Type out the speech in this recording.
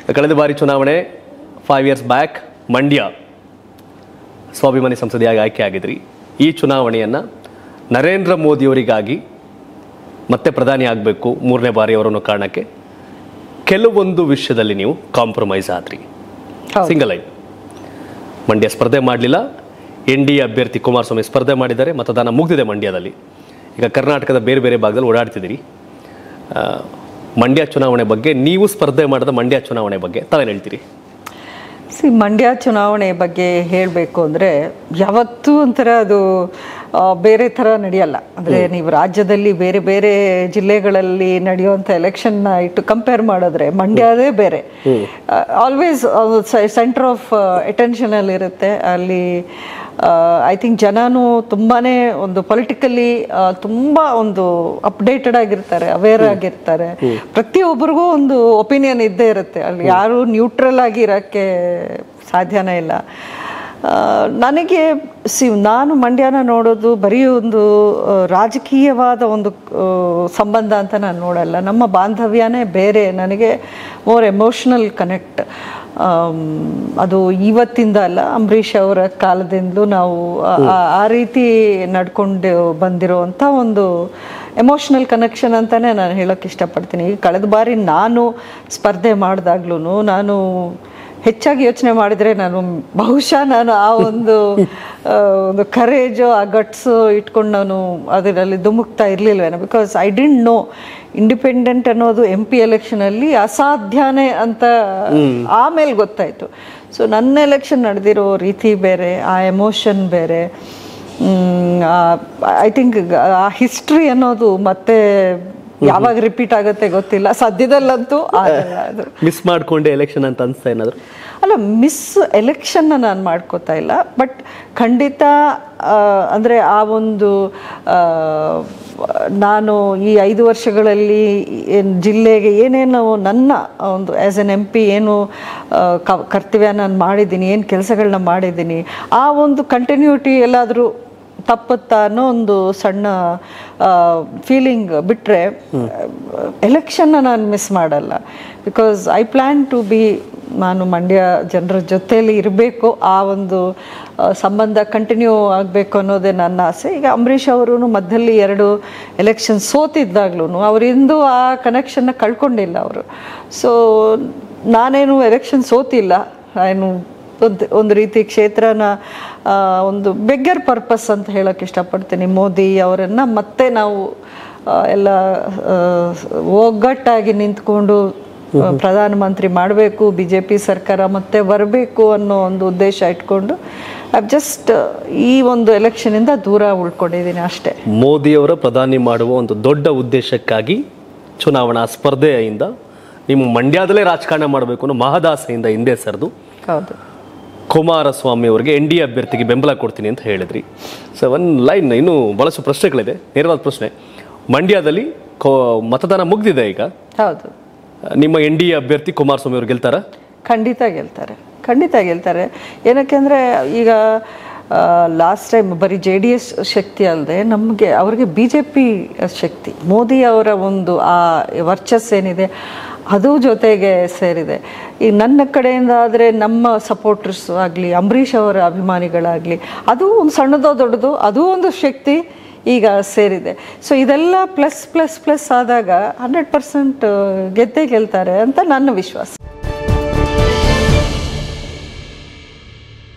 ಕಳೆದ ಬಾರಿ ಚುನಾವಣೆ ಫೈವ್ ಇಯರ್ಸ್ ಬ್ಯಾಕ್ ಮಂಡ್ಯ ಸ್ವಾಭಿಮಾನಿ ಸಂಸದೆಯಾಗಿ ಆಯ್ಕೆ ಆಗಿದ್ರಿ ಈ ಚುನಾವಣೆಯನ್ನು ನರೇಂದ್ರ ಮೋದಿಯವರಿಗಾಗಿ ಮತ್ತೆ ಪ್ರಧಾನಿ ಆಗಬೇಕು ಮೂರನೇ ಬಾರಿ ಅವರನ್ನು ಕಾರಣಕ್ಕೆ ಕೆಲವೊಂದು ವಿಷಯದಲ್ಲಿ ನೀವು ಕಾಂಪ್ರಮೈಸ್ ಆದ್ರಿ ಹೌದು. ಸಿಂಗಲ್ ಲೈನ್ ಮಂಡ್ಯ ಸ್ಪರ್ಧೆ ಮಾಡಲಿಲ್ಲ ಎನ್ ಡಿ ಎ ಅಭ್ಯರ್ಥಿ ಕುಮಾರಸ್ವಾಮಿ ಸ್ಪರ್ಧೆ ಮಾಡಿದ್ದಾರೆ ಮತದಾನ ಮುಗಿದಿದೆ ಮಂಡ್ಯದಲ್ಲಿ ಈಗ ಕರ್ನಾಟಕದ ಬೇರೆ ಬೇರೆ ಭಾಗದಲ್ಲಿ ಓಡಾಡ್ತಿದ್ದೀರಿ ಆ, ಮಂಡ್ಯ ಚುನಾವಣೆ ಬಗ್ಗೆ ನೀವು ಸ್ಪರ್ಧೆ ಮಾಡಿದ ಮಂಡ್ಯ ಚುನಾವಣೆ ಬಗ್ಗೆ ತಾವೇನು ಹೇಳ್ತೀರಿ ಸಿ ಮಂಡ್ಯ ಚುನಾವಣೆ ಬಗ್ಗೆ ಹೇಳಬೇಕು ಅಂದರೆ ಯಾವತ್ತೂ ಒಂಥರ ಅದು ಆ, ಬೇರೆ ಥರ ನಡೆಯಲ್ಲ ಅಂದರೆ ನೀವು ರಾಜ್ಯದಲ್ಲಿ ಬೇರೆ ಬೇರೆ ಜಿಲ್ಲೆಗಳಲ್ಲಿ ನಡೆಯುವಂಥ ಎಲೆಕ್ಷನ್ನ ಇಟ್ಟು ಕಂಪೇರ್ ಮಾಡಿದ್ರೆ ಮಂಡ್ಯದೇ ಬೇರೆ ಆಲ್ವೇಸ್ ಸೆಂಟರ್ ಆಫ್ ಅಟೆನ್ಷನಲ್ಲಿ ಇರುತ್ತೆ ಅಲ್ಲಿ ಐ ಥಿಂಕ್ ಜನನು ತುಂಬಾ ಒಂದು ಪೊಲಿಟಿಕಲಿ ತುಂಬ ಒಂದು ಅಪ್ಡೇಟೆಡ್ ಆಗಿರ್ತಾರೆ ಅವೇರ್ ಆಗಿರ್ತಾರೆ ಪ್ರತಿಯೊಬ್ಬರಿಗೂ ಒಂದು ಒಪಿನಿಯನ್ ಇದ್ದೇ ಇರುತ್ತೆ ಅಲ್ಲಿ ಯಾರು ನ್ಯೂಟ್ರಲ್ ಆಗಿ ಇರೋಕ್ಕೆ ಸಾಧ್ಯನೇ ಇಲ್ಲ ಆ, ನನಗೆ ಸಿ ನಾನು ಮಂಡ್ಯನ ನೋಡೋದು ಬರೀ ಒಂದು ಆ, ರಾಜಕೀಯವಾದ ಒಂದು ಆ, ಸಂಬಂಧ ಅಂತ ನಾನು ನೋಡಲ್ಲ ನಮ್ಮ ಬಾಂಧವ್ಯನೇ ಬೇರೆ ನನಗೆ ಮೋರ್ ಎಮೋಷ್ನಲ್ ಕನೆಕ್ಟ್ ಅದು ಇವತ್ತಿಂದ ಅಲ್ಲ ಅಂಬರೀಷ್ ಅವರ ಕಾಲದಿಂದಲೂ ನಾವು ಆ- ಆ- ಆ ರೀತಿ ನಡ್ಕೊಂಡು ಬಂದಿರೋವಂಥ ಒಂದು ಎಮೋಷ್ನಲ್ ಕನೆಕ್ಷನ್ ಅಂತಾನೆ ನಾನು ಹೇಳೋಕ್ಕೆ ಇಷ್ಟಪಡ್ತೀನಿ ಈಗ ಕಳೆದ ಬಾರಿ ನಾನು ಸ್ಪರ್ಧೆ ಮಾಡಿದಾಗ್ಲೂ ನಾನು ಹೆಚ್ಚಾಗಿ ಯೋಚನೆ ಮಾಡಿದರೆ ನಾನು ಬಹುಶಃ ನಾನು ಆ ಒಂದು ಆ, ಒಂದು ಕರೇಜು ಆ ಗಟ್ಸು ಇಟ್ಕೊಂಡು ನಾನು ಅದರಲ್ಲಿ ಧುಮುಕ್ತಾ ಇರಲಿಲ್ವೇನೋ because I didn't know independent ಅನ್ನೋದು ಎಂ ಪಿ ಎಲೆಕ್ಷನಲ್ಲಿ ಅಸಾಧ್ಯನೇ ಅಂತ ಆಮೇಲೆ ಗೊತ್ತಾಯಿತು ಸೊ ನನ್ನ ಎಲೆಕ್ಷನ್ ನಡೆದಿರೋ ರೀತಿ ಬೇರೆ ಆ ಎಮೋಷನ್ ಬೇರೆ ಐ ಥಿಂಕ್ ಆ ಹಿಸ್ಟ್ರಿ ಅನ್ನೋದು ಮತ್ತೆ ಯಾವಾಗ ರಿಪೀಟ್ ಆಗುತ್ತೆ ಗೊತ್ತಿಲ್ಲ ಸದ್ಯದಲ್ಲಂತೂ ಆಗಲ್ಲ ಅದು ಮಿಸ್ ಮಾಡ್ಕೊಂಡೆ ಎಲೆಕ್ಷನ್ ಅಂತ ಅನ್ಸ್ತಾ ಏನಾದ್ರು ಅಲ್ಲ ಮಿಸ್ ಎಲೆಕ್ಷನ್ನ ನಾನು ಮಾಡ್ಕೋತಾ ಇಲ್ಲ ಬಟ್ ಖಂಡಿತ ಆ, ಅಂದರೆ ಆ ಒಂದು ಆ, ನಾನು ಈ ಐದು ವರ್ಷಗಳಲ್ಲಿ ಏನ್ ಜಿಲ್ಲೆಗೆ ಏನೇನು ನನ್ನ ಒಂದು ಆ್ಯಸ್ ಎನ್ ಎಂ ಪಿ ಏನು ಆ, ಕ- ಕರ್ತವ್ಯ ನಾನು ಮಾಡಿದ್ದೀನಿ ಏನು ಕೆಲಸಗಳನ್ನ ಮಾಡಿದ್ದೀನಿ ಆ ಒಂದು ಕಂಟಿನ್ಯೂಟಿ ಎಲ್ಲಾದರೂ ತಪ್ಪುತ್ತಾ ಅನ್ನೋ ಒಂದು ಸಣ್ಣ ಫೀಲಿಂಗ್ ಬಿಟ್ಟರೆ ಎಲೆಕ್ಷನ್ನ ನಾನು ಮಿಸ್ ಮಾಡಲ್ಲ because I plan to be ನಾನು ಮಂಡ್ಯ ಜನರ ಜೊತೆಯಲ್ಲಿ ಇರಬೇಕು ಆ ಒಂದು ಆ, ಸಂಬಂಧ ಕಂಟಿನ್ಯೂ ಆಗಬೇಕು ಅನ್ನೋದೇ ನನ್ನ ಆಸೆ ಈಗ ಅಂಬರೀಷ್ ಅವರು ಮಧ್ಯದಲ್ಲಿ ಎರಡು ಎಲೆಕ್ಷನ್ ಸೋತಿದ್ದಾಗ್ಲೂ ಅವರಿಂದು ಆ ಕನೆಕ್ಷನ್ನ ಕಳ್ಕೊಂಡಿಲ್ಲ ಅವರು ಸೊ ನಾನೇನು ಎಲೆಕ್ಷನ್ ಸೋತಿಲ್ಲ ನಾನು ಒಂದು ಒಂದು ರೀತಿ ಕ್ಷೇತ್ರನ ಆ, ಒಂದು ಬೆಗ್ಗರ್ ಪರ್ಪಸ್ ಅಂತ ಹೇಳೋಕೆ ಇಷ್ಟಪಡ್ತೀನಿ ಮೋದಿ ಅವರನ್ನು ಮತ್ತೆ ನಾವು ಆ, ಎಲ್ಲ ಆ, ಒಗ್ಗಟ್ಟಾಗಿ ನಿಂತ್ಕೊಂಡು ಆ, ಪ್ರಧಾನಮಂತ್ರಿ ಮಾಡಬೇಕು ಬಿ ಜೆ ಪಿ ಸರ್ಕಾರ ಮತ್ತೆ ಬರಬೇಕು ಅನ್ನೋ ಒಂದು ಉದ್ದೇಶ ಇಟ್ಕೊಂಡು ಐ ಜಸ್ಟ್ ಈ ಒಂದು ಎಲೆಕ್ಷನಿಂದ ದೂರ ಉಳ್ಕೊಂಡಿದ್ದೀನಿ ಅಷ್ಟೇ ಮೋದಿಯವರ ಪ್ರಧಾನಿ ಮಾಡುವ ಒಂದು ದೊಡ್ಡ ಉದ್ದೇಶಕ್ಕಾಗಿ ಚುನಾವಣಾ ಸ್ಪರ್ಧೆಯಿಂದ ನಿಮ್ಮ ಮಂಡ್ಯದಲ್ಲೇ ರಾಜಕಾರಣ ಮಾಡಬೇಕು ಅನ್ನೋ ಮಹದಾಸೆಯಿಂದ ಹಿಂದೆ ಸರಿದು ಹೌದು ಕುಮಾರಸ್ವಾಮಿ ಅವರಿಗೆ ಎನ್ ಡಿ ಅಭ್ಯರ್ಥಿಗೆ ಬೆಂಬಲ ಕೊಡ್ತೀನಿ ಅಂತ ಹೇಳಿದ್ರಿ ಸೊ ಒನ್ ಲೈನ್ ಇನ್ನೂ ಭಾಳಷ್ಟು ಪ್ರಶ್ನೆಗಳಿದೆ ನೇರವಾದ ಪ್ರಶ್ನೆ ಮಂಡ್ಯದಲ್ಲಿ ಕೋ ಮತದಾನ ಮುಗ್ದಿದೆ ಈಗ ಹೌದು ನಿಮ್ಮ ಎನ್ ಡಿ ಎ ಅಭ್ಯರ್ಥಿ ಕುಮಾರಸ್ವಾಮಿ ಅವರು ಗೆಲ್ತಾರ ಖಂಡಿತ ಗೆಲ್ತಾರೆ ಖಂಡಿತ ಗೆಲ್ತಾರೆ ಏನಕ್ಕೆ ಅಂದರೆ ಈಗ ಲಾಸ್ಟ್ ಟೈಮ್ ಬರೀ ಜೆ ಡಿ ಎಸ್ ಶಕ್ತಿ ಅಲ್ಲದೆ ನಮಗೆ ಅವ್ರಿಗೆ ಬಿ ಜೆ ಪಿ ಶಕ್ತಿ ಮೋದಿ ಅವರ ಒಂದು ಆ ವರ್ಚಸ್ಸೇನಿದೆ ಅದು ಜೊತೆಗೆ ಸೇರಿದೆ ಈಗ ನನ್ನ ಕಡೆಯಿಂದ ಆದರೆ ನಮ್ಮ ಸಪೋರ್ಟರ್ಸ್ ಆಗಲಿ ಅಂಬರೀಷ್ ಅವರ ಅಭಿಮಾನಿಗಳಾಗಲಿ ಅದು ಒಂದು ಸಣ್ಣದೋ ದೊಡ್ಡದು ಅದು ಒಂದು ಶಕ್ತಿ ಈಗ ಸೇರಿದೆ ಸೊ ಇದೆಲ್ಲ ಪ್ಲಸ್ ಪ್ಲಸ್ ಪ್ಲಸ್ ಆದಾಗ ಹಂಡ್ರೆಡ್ ಪರ್ಸೆಂಟ್ ಗೆದ್ದೇ ಗೆಲ್ತಾರೆ ಅಂತ ನನ್ನ ವಿಶ್ವಾಸ